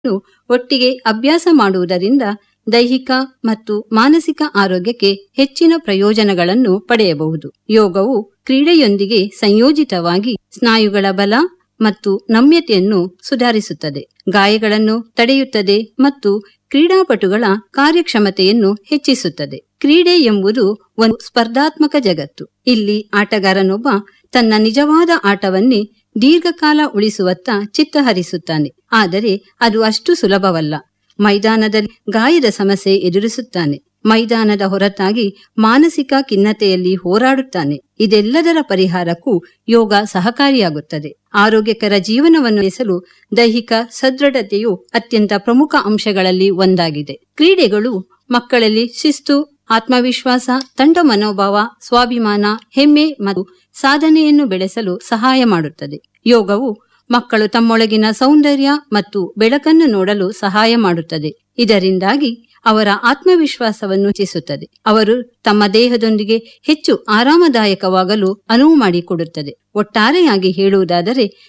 ನ್ನು ಒಟ್ಟಿಗೆ ಅಭ್ಯಾಸ ಮಾಡುವುದರಿಂದ ದೈಹಿಕ ಮತ್ತು ಮಾನಸಿಕ ಆರೋಗ್ಯಕ್ಕೆ ಹೆಚ್ಚಿನ ಪ್ರಯೋಜನಗಳನ್ನು ಪಡೆಯಬಹುದು ಯೋಗವು ಕ್ರೀಡೆಯೊಂದಿಗೆ ಸಂಯೋಜಿತವಾಗಿ ಸ್ನಾಯುಗಳ ಬಲ ಮತ್ತು ನಮ್ಯತೆಯನ್ನು ಸುಧಾರಿಸುತ್ತದೆ ಗಾಯಗಳನ್ನು ತಡೆಯುತ್ತದೆ ಮತ್ತು ಕ್ರೀಡಾಪಟುಗಳ ಕಾರ್ಯಕ್ಷಮತೆಯನ್ನು ಹೆಚ್ಚಿಸುತ್ತದೆ ಕ್ರೀಡೆ ಎಂಬುದು ಒಂದು ಸ್ಪರ್ಧಾತ್ಮಕ ಜಗತ್ತು ಇಲ್ಲಿ ಆಟಗಾರನೊಬ್ಬ ತನ್ನ ನಿಜವಾದ ಆಟವನ್ನೇ ದೀರ್ಘಕಾಲ ಉಳಿಸುವತ್ತ ಚಿತ್ತಹರಿಸುತ್ತಾನೆ ಆದರೆ ಅದು ಅಷ್ಟು ಸುಲಭವಲ್ಲ ಮೈದಾನದಲ್ಲಿ ಗಾಯದ ಸಮಸ್ಯೆ ಎದುರಿಸುತ್ತಾನೆ ಮೈದಾನದ ಹೊರತಾಗಿ ಮಾನಸಿಕ ಖಿನ್ನತೆಯಲ್ಲಿ ಹೋರಾಡುತ್ತಾನೆ ಇದೆಲ್ಲದರ ಪರಿಹಾರಕ್ಕೂ ಯೋಗ ಸಹಕಾರಿಯಾಗುತ್ತದೆ ಆರೋಗ್ಯಕರ ಜೀವನವನ್ನು ನಡೆಸಲು ದೈಹಿಕ ಸದೃಢತೆಯು ಅತ್ಯಂತ ಪ್ರಮುಖ ಅಂಶಗಳಲ್ಲಿ ಒಂದಾಗಿದೆ ಕ್ರೀಡೆಗಳು ಮಕ್ಕಳಲ್ಲಿ ಶಿಸ್ತು ಆತ್ಮವಿಶ್ವಾಸ ತಂಡ ಮನೋಭಾವ ಸ್ವಾಭಿಮಾನ ಹೆಮ್ಮೆ ಮತ್ತು ಸಾಧನೆಯನ್ನು ಬೆಳೆಸಲು ಸಹಾಯ ಮಾಡುತ್ತದೆ ಯೋಗವು ಮಕ್ಕಳು ತಮ್ಮೊಳಗಿನ ಸೌಂದರ್ಯ ಮತ್ತು ಬೆಳಕನ್ನು ನೋಡಲು ಸಹಾಯ ಮಾಡುತ್ತದೆ ಇದರಿಂದಾಗಿ ಅವರ ಆತ್ಮವಿಶ್ವಾಸವನ್ನು ಹೆಚ್ಚಿಸುತ್ತದೆ ಅವರು ತಮ್ಮ ದೇಹದೊಂದಿಗೆ ಹೆಚ್ಚು ಆರಾಮದಾಯಕವಾಗಲು ಅನುವು ಮಾಡಿಕೊಡುತ್ತದೆ ಒಟ್ಟಾರೆಯಾಗಿ ಹೇಳುವುದಾದರೆ